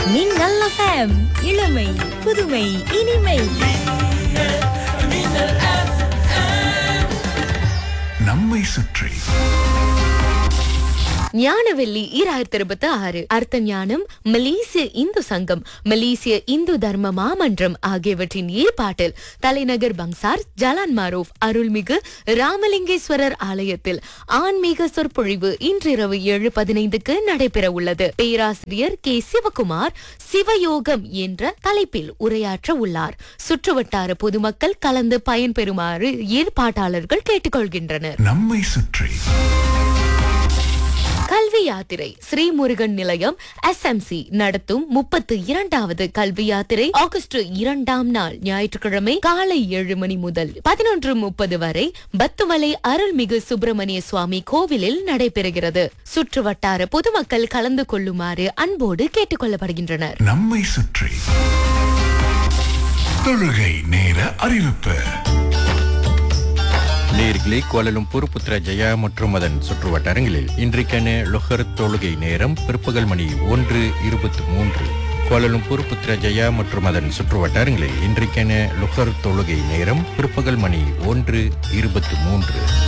மின்னல் FM இளமை புதுமை இனிமை நம்மை சுற்றி ஞானவெள்ளி ஈராயிரத்தி இருபத்தி ஆறு அர்த்த ஞானம் மலேசிய இந்து சங்கம் மலேசிய இந்து தர்ம மாமன்றம் ஆகியவற்றின் ஏற்பாட்டில் தலைநகர் பங்சார் ஜலான் மாரோஃப் அருள்மிகு ராமலிங்கேஸ்வரர் ஆலயத்தில் ஆன்மீக சொற்பொழிவு இன்றிரவு ஏழு பதினைந்துக்கு நடைபெற உள்ளது பேராசிரியர் கே சிவகுமார் சிவயோகம் என்ற தலைப்பில் உரையாற்ற உள்ளார் சுற்றுவட்டார பொதுமக்கள் கலந்து பயன்பெறுமாறு ஏற்பாட்டாளர்கள் கேட்டுக்கொள்கின்றனர் நம்மை சுற்றி கல்வி யாத்திரை ஸ்ரீமுருகன் நிலையம் எஸ்எம்சி நடத்தும் முப்பத்து இரண்டாவது கல்வி யாத்திரை ஆகஸ்ட் இரண்டாம் நாள் ஞாயிற்றுக்கிழமை காலை ஏழு மணி முதல் பதினொன்று முப்பது வரை பத்துமலை அருள்மிகு சுப்பிரமணிய சுவாமி கோவிலில் நடைபெறுகிறது சுற்றுவட்டார பொதுமக்கள் கலந்து கொள்ளுமாறு அன்போடு கேட்டுக்கொள்ளப்படுகின்றனர் நம்மை சுற்றி தொழுகை நேர அறிவிப்பு நேர்களே கோலலும்பூர் புத்ரா ஜெயா மற்றும் அதன் சுற்று வட்டாரங்களில் இன்றைக்கான லொஹர் தொழுகை நேரம் பிற்பகல் மணி ஒன்று இருபத்தி மூன்று கோலலும்பூர் புத்ரா ஜெயா மற்றும் அதன் சுற்று வட்டாரங்களில் இன்றைக்கான லுஹர் தொழுகை நேரம் பிற்பகல் மணி ஒன்று இருபத்தி மூன்று